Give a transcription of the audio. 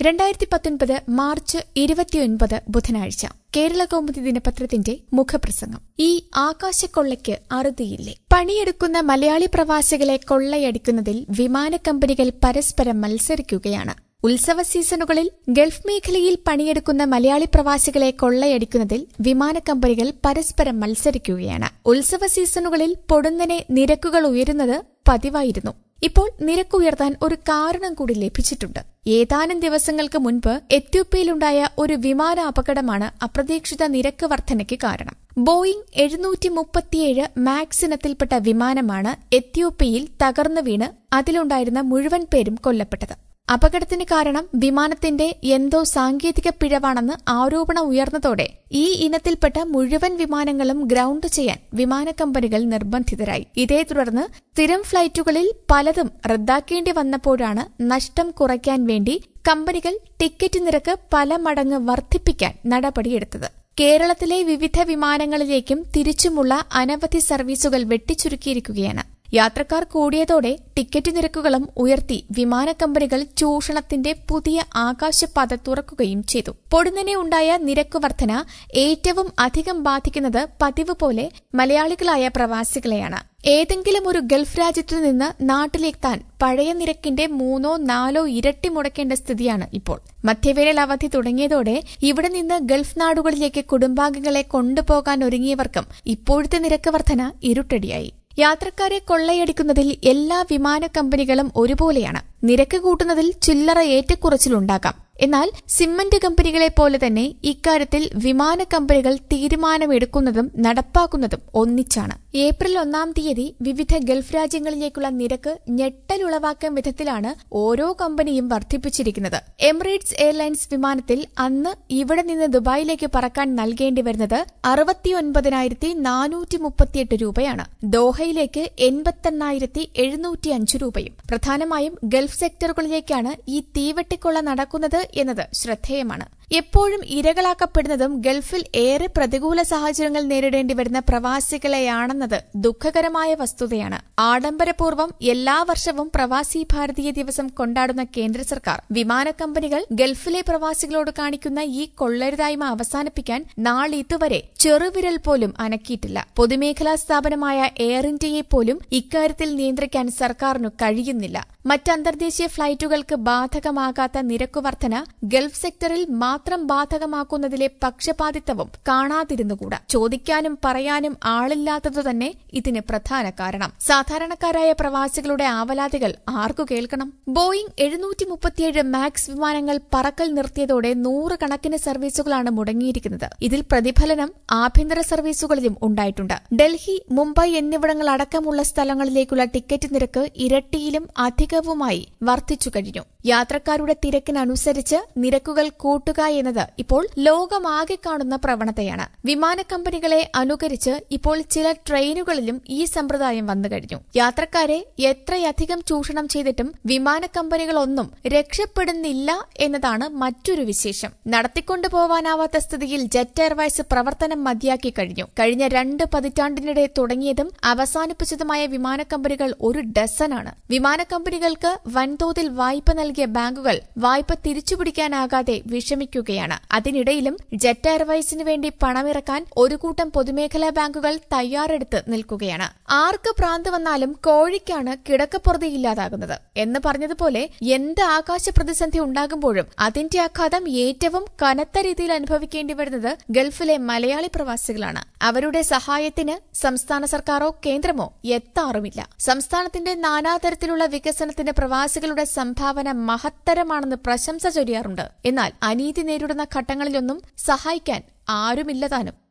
രണ്ടായിരത്തി പത്തൊൻപത് മാർച്ച് ഇരുപത്തിയൊൻപത് ബുധനാഴ്ച കേരള കൗമുദി ദിനപത്രത്തിന്റെ മുഖപ്രസംഗം ഈ ആകാശക്കൊള്ളയ്ക്ക് അറുതിയില്ലേ പണിയെടുക്കുന്ന മലയാളി പ്രവാസികളെ കൊള്ളയടിക്കുന്നതിൽ വിമാന കമ്പനികൾ പരസ്പരം മത്സരിക്കുകയാണ് ഉത്സവ സീസണുകളിൽ ഗൾഫ് മേഖലയിൽ പണിയെടുക്കുന്ന മലയാളി പ്രവാസികളെ കൊള്ളയടിക്കുന്നതിൽ വിമാന കമ്പനികൾ പരസ്പരം മത്സരിക്കുകയാണ് ഉത്സവ സീസണുകളിൽ പൊടുന്നനെ നിരക്കുകൾ ഉയരുന്നത് പതിവായിരുന്നു ഇപ്പോൾ നിരക്ക് ഉയർത്താൻ ഒരു കാരണം കൂടി ലഭിച്ചിട്ടുണ്ട് ഏതാനും ദിവസങ്ങൾക്ക് മുൻപ് എത്യോപ്യയിലുണ്ടായ ഒരു വിമാന അപകടമാണ് അപ്രതീക്ഷിത നിരക്ക് വർധനയ്ക്ക് കാരണം ബോയിംഗ് എഴുന്നൂറ്റി മുപ്പത്തിയേഴ് മാക്സ് ഇനത്തിൽപ്പെട്ട വിമാനമാണ് എത്യോപ്യയിൽ തകർന്നു വീണ് അതിലുണ്ടായിരുന്ന മുഴുവൻ പേരും കൊല്ലപ്പെട്ടത് അപകടത്തിന് കാരണം വിമാനത്തിന്റെ എന്തോ സാങ്കേതിക പിഴവാണെന്ന് ആരോപണം ഉയർന്നതോടെ ഈ ഇനത്തിൽപ്പെട്ട മുഴുവൻ വിമാനങ്ങളും ഗ്രൌണ്ട് ചെയ്യാൻ വിമാന കമ്പനികൾ നിർബന്ധിതരായി ഇതേ തുടർന്ന് സ്ഥിരം ഫ്ലൈറ്റുകളിൽ പലതും റദ്ദാക്കേണ്ടി വന്നപ്പോഴാണ് നഷ്ടം കുറയ്ക്കാൻ വേണ്ടി കമ്പനികൾ ടിക്കറ്റ് നിരക്ക് പല മടങ്ങ് വർദ്ധിപ്പിക്കാൻ നടപടിയെടുത്തത് കേരളത്തിലെ വിവിധ വിമാനങ്ങളിലേക്കും തിരിച്ചുമുള്ള അനവധി സർവീസുകൾ വെട്ടിച്ചുരുക്കിയിരിക്കുകയാണ് യാത്രക്കാർ കൂടിയതോടെ ടിക്കറ്റ് നിരക്കുകളും ഉയർത്തി വിമാന കമ്പനികൾ ചൂഷണത്തിന്റെ പുതിയ ആകാശപാത തുറക്കുകയും ചെയ്തു പൊടുന്നനെ ഉണ്ടായ നിരക്ക് വർധന ഏറ്റവും അധികം ബാധിക്കുന്നത് പതിവ് പോലെ മലയാളികളായ പ്രവാസികളെയാണ് ഏതെങ്കിലും ഒരു ഗൾഫ് രാജ്യത്തു നിന്ന് നാട്ടിലെത്താൻ പഴയ നിരക്കിന്റെ മൂന്നോ നാലോ ഇരട്ടി മുടക്കേണ്ട സ്ഥിതിയാണ് ഇപ്പോൾ മധ്യവേനൽ അവധി തുടങ്ങിയതോടെ ഇവിടെ നിന്ന് ഗൾഫ് നാടുകളിലേക്ക് കുടുംബാംഗങ്ങളെ കൊണ്ടുപോകാൻ ഒരുങ്ങിയവർക്കും ഇപ്പോഴത്തെ നിരക്ക് വർധന ഇരുട്ടടിയായി യാത്രക്കാരെ കൊള്ളയടിക്കുന്നതിൽ എല്ലാ വിമാന കമ്പനികളും ഒരുപോലെയാണ് നിരക്ക് കൂട്ടുന്നതിൽ ചില്ലറ ഏറ്റക്കുറച്ചിലുണ്ടാകാം എന്നാൽ സിമന്റ് കമ്പനികളെ പോലെ തന്നെ ഇക്കാര്യത്തിൽ വിമാന കമ്പനികൾ തീരുമാനമെടുക്കുന്നതും നടപ്പാക്കുന്നതും ഒന്നിച്ചാണ് ഏപ്രിൽ ഒന്നാം തീയതി വിവിധ ഗൾഫ് രാജ്യങ്ങളിലേക്കുള്ള നിരക്ക് ഞെട്ടലുളവാക്കാൻ വിധത്തിലാണ് ഓരോ കമ്പനിയും വർദ്ധിപ്പിച്ചിരിക്കുന്നത് എമിറേറ്റ്സ് എയർലൈൻസ് വിമാനത്തിൽ അന്ന് ഇവിടെ നിന്ന് ദുബായിലേക്ക് പറക്കാൻ നൽകേണ്ടി വരുന്നത് അറുപത്തിയൊൻപതിനായിരത്തി നാനൂറ്റി മുപ്പത്തിയെട്ട് രൂപയാണ് ദോഹയിലേക്ക് എൺപത്തെണ്ണായിരത്തി എഴുന്നൂറ്റി അഞ്ച് രൂപയും പ്രധാനമായും ഗൾഫ് സെക്ടറുകളിലേക്കാണ് ഈ തീവെട്ടിക്കൊള്ള നടക്കുന്നത് എന്നത് ശ്രദ്ധേയമാണ് എപ്പോഴും ഇരകളാക്കപ്പെടുന്നതും ഗൾഫിൽ ഏറെ പ്രതികൂല സാഹചര്യങ്ങൾ നേരിടേണ്ടി വരുന്ന പ്രവാസികളെയാണെന്നത് ദുഃഖകരമായ വസ്തുതയാണ് ആഡംബരപൂർവ്വം എല്ലാ വർഷവും പ്രവാസി ഭാരതീയ ദിവസം കൊണ്ടാടുന്ന കേന്ദ്ര സർക്കാർ വിമാന കമ്പനികൾ ഗൾഫിലെ പ്രവാസികളോട് കാണിക്കുന്ന ഈ കൊള്ളരുതായ്മ അവസാനിപ്പിക്കാൻ നാളിതുവരെ ചെറുവിരൽ പോലും അനക്കിയിട്ടില്ല പൊതുമേഖലാ സ്ഥാപനമായ എയർ ഇന്ത്യയെ പോലും ഇക്കാര്യത്തിൽ നിയന്ത്രിക്കാൻ സർക്കാരിനു കഴിയുന്നില്ല മറ്റ് അന്തർദേശീയ ഫ്ളൈറ്റുകൾക്ക് ബാധകമാകാത്ത നിരക്കുവർധന ഗൾഫ് സെക്ടറിൽ മാത്രം ബാധകമാക്കുന്നതിലെ പക്ഷപാതിത്വവും കാണാതിരുന്നുകൂടാ ചോദിക്കാനും പറയാനും ആളില്ലാത്തതു തന്നെ ഇതിന് പ്രധാന കാരണം സാധാരണക്കാരായ പ്രവാസികളുടെ ആവലാതികൾ ആർക്കു കേൾക്കണം ബോയിംഗ് എഴുന്നൂറ്റി മുപ്പത്തിയേഴ് മാക്സ് വിമാനങ്ങൾ പറക്കൽ നിർത്തിയതോടെ നൂറുകണക്കിന് സർവീസുകളാണ് മുടങ്ങിയിരിക്കുന്നത് ഇതിൽ പ്രതിഫലനം ആഭ്യന്തര സർവീസുകളിലും ഉണ്ടായിട്ടുണ്ട് ഡൽഹി മുംബൈ എന്നിവിടങ്ങൾ അടക്കമുള്ള സ്ഥലങ്ങളിലേക്കുള്ള ടിക്കറ്റ് നിരക്ക് ഇരട്ടിയിലും അധികവുമായി വർദ്ധിച്ചു കഴിഞ്ഞു യാത്രക്കാരുടെ തിരക്കിനനുസരിച്ച് നിരക്കുകൾ കൂട്ടുക എന്നത് ഇപ്പോൾ ലോകമാകെ കാണുന്ന പ്രവണതയാണ് വിമാന കമ്പനികളെ അനുകരിച്ച് ഇപ്പോൾ ചില ട്രെയിനുകളിലും ഈ സമ്പ്രദായം വന്നു കഴിഞ്ഞു യാത്രക്കാരെ എത്രയധികം ചൂഷണം ചെയ്തിട്ടും വിമാന കമ്പനികളൊന്നും രക്ഷപ്പെടുന്നില്ല എന്നതാണ് മറ്റൊരു വിശേഷം നടത്തിക്കൊണ്ടുപോവാനാവാത്ത സ്ഥിതിയിൽ ജെറ്റ് എയർവൈസ് പ്രവർത്തനം മതിയാക്കി കഴിഞ്ഞു കഴിഞ്ഞ രണ്ട് പതിറ്റാണ്ടിനിടെ തുടങ്ങിയതും അവസാനിപ്പിച്ചതുമായ വിമാന കമ്പനികൾ ഒരു ഡസനാണ് വിമാന കമ്പനികൾക്ക് വൻതോതിൽ വായ്പ നൽകിയ ബാങ്കുകൾ വായ്പ തിരിച്ചുപിടിക്കാനാകാതെ വിഷമിക്കുകയാണ് അതിനിടയിലും ജെറ്റ് എയർവൈസിന് വേണ്ടി പണമിറക്കാൻ ഒരു കൂട്ടം പൊതുമേഖലാ ബാങ്കുകൾ തയ്യാറെടുത്ത് നിൽക്കുകയാണ് ആർക്ക് ഭ്രാന്ത് വന്നാലും കോഴിക്കാണ് കിടക്കപ്പുറതിയില്ലാതാകുന്നത് എന്ന് പറഞ്ഞതുപോലെ എന്ത് ആകാശ പ്രതിസന്ധി ഉണ്ടാകുമ്പോഴും അതിന്റെ ആഘാതം ഏറ്റവും കനത്ത രീതിയിൽ അനുഭവിക്കേണ്ടി വരുന്നത് ഗൾഫിലെ മലയാളി പ്രവാസികളാണ് അവരുടെ സഹായത്തിന് സംസ്ഥാന സർക്കാരോ കേന്ദ്രമോ എത്താറുമില്ല സംസ്ഥാനത്തിന്റെ നാനാതരത്തിലുള്ള വികസനത്തിന് പ്രവാസികളുടെ സംഭാവന മഹത്തരമാണെന്ന് പ്രശംസ ചൊരിയാറുണ്ട് എന്നാൽ അനീതി നേരിടുന്ന ഘട്ടങ്ങളിലൊന്നും സഹായിക്കാൻ ആരുമില്ലതാനും